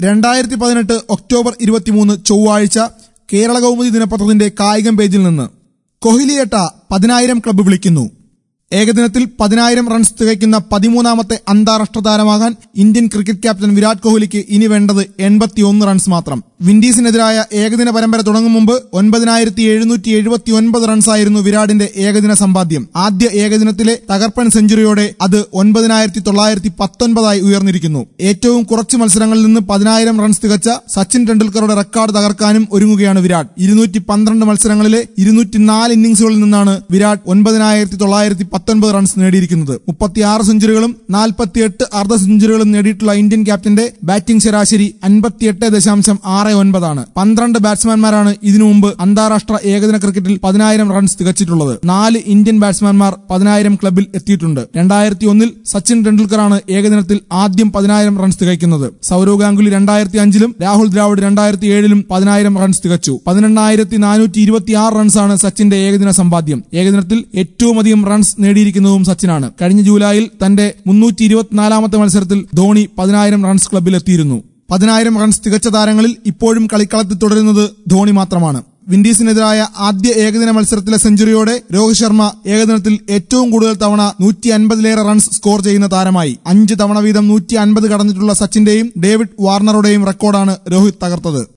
രണ്ടായിരത്തി പതിനെട്ട് ഒക്ടോബർ ഇരുപത്തിമൂന്ന് ചൊവ്വാഴ്ച കേരള കൗമുദി ദിനപത്രത്തിന്റെ കായികം പേജിൽ നിന്ന് കൊഹ്ലിയേട്ട പതിനായിരം ക്ലബ്ബ് വിളിക്കുന്നു ഏകദിനത്തിൽ പതിനായിരം റൺസ് തികയ്ക്കുന്ന പതിമൂന്നാമത്തെ അന്താരാഷ്ട്ര താരമാകാൻ ഇന്ത്യൻ ക്രിക്കറ്റ് ക്യാപ്റ്റൻ വിരാട് കോഹ്ലിക്ക് ഇനി വേണ്ടത് എൺപത്തിയൊന്ന് റൺസ് മാത്രം വിൻഡീസിനെതിരായ ഏകദിന പരമ്പര തുടങ്ങും മുമ്പ് ഒൻപതിനായിരത്തി എഴുന്നൂറ്റി എഴുപത്തി ഒൻപത് റൺസായിരുന്നു വിരാടിന്റെ ഏകദിന സമ്പാദ്യം ആദ്യ ഏകദിനത്തിലെ തകർപ്പൻ സെഞ്ചുറിയോടെ അത് ഒൻപതിനായിരത്തി തൊള്ളായിരത്തി പത്തൊൻപതായി ഉയർന്നിരിക്കുന്നു ഏറ്റവും കുറച്ച് മത്സരങ്ങളിൽ നിന്ന് പതിനായിരം റൺസ് തികച്ച സച്ചിൻ ടെണ്ടുൽക്കറുടെ റെക്കോർഡ് തകർക്കാനും ഒരുങ്ങുകയാണ് വിരാട് ഇരുന്നൂറ്റി പന്ത്രണ്ട് മത്സരങ്ങളിലെ ഇരുന്നൂറ്റിനാല് ഇന്നിംഗ്സുകളിൽ നിന്നാണ് വിരാട് ഒൻപതിനായിരത്തി തൊള്ളായിരത്തി പത്തൊൻപത് റൺസ് നേടിയിരിക്കുന്നത് മുപ്പത്തിയാറ് സെഞ്ചുറികളും നാൽപ്പത്തിയെട്ട് അർദ്ധ സെഞ്ചുറികളും നേടിയിട്ടുള്ള ഇന്ത്യൻ ക്യാപ്റ്റന്റെ ബാറ്റിംഗ് ശരാശരി അൻപത്തിയെട്ട് ദശാംശം ആറ് ഒൻപതാണ് പന്ത്രണ്ട് ബാറ്റ്സ്മാൻമാരാണ് ഇതിനു മുമ്പ് അന്താരാഷ്ട്ര ഏകദിന ക്രിക്കറ്റിൽ പതിനായിരം റൺസ് തികച്ചിട്ടുള്ളത് നാല് ഇന്ത്യൻ ബാറ്റ്സ്മാൻമാർ പതിനായിരം ക്ലബിൽ എത്തിയിട്ടുണ്ട് രണ്ടായിരത്തി ഒന്നിൽ സച്ചിൻ ടെണ്ടുൽക്കറാണ് ഏകദിനത്തിൽ ആദ്യം പതിനായിരം റൺസ് തികയ്ക്കുന്നത് സൗരവ് ഗാംഗുലി രണ്ടായിരത്തി അഞ്ചിലും രാഹുൽ ദ്രാവിഡ് രണ്ടായിരത്തി ഏഴിലും പതിനായിരം റൺസ് തികച്ചു പതിനെണ്ണായിരത്തി നാനൂറ്റി ഇരുപത്തിയാറ് റൺസാണ് സച്ചിന്റെ ഏകദിന സമ്പാദ്യം ഏകദിനത്തിൽ ഏറ്റവും അധികം റൺസ് നേടിയിരിക്കുന്നതും സച്ചിനാണ് കഴിഞ്ഞ ജൂലൈയിൽ തന്റെ മുന്നൂറ്റി ഇരുപത്തിനാലാമത്തെ മത്സരത്തിൽ ധോണി പതിനായിരം റൺസ് ക്ലബിൽ എത്തിയിരുന്നു പതിനായിരം റൺസ് തികച്ച താരങ്ങളിൽ ഇപ്പോഴും കളിക്കളത്തിൽ തുടരുന്നത് ധോണി മാത്രമാണ് വിൻഡീസിനെതിരായ ആദ്യ ഏകദിന മത്സരത്തിലെ സെഞ്ചുറിയോടെ രോഹിത് ശർമ്മ ഏകദിനത്തിൽ ഏറ്റവും കൂടുതൽ തവണ നൂറ്റി അൻപതിലേറെ റൺസ് സ്കോർ ചെയ്യുന്ന താരമായി അഞ്ച് തവണ വീതം നൂറ്റി അൻപത് കടന്നിട്ടുള്ള സച്ചിന്റെയും ഡേവിഡ് വാർണറുടെയും റെക്കോർഡാണ് രോഹിത് തകർത്തത്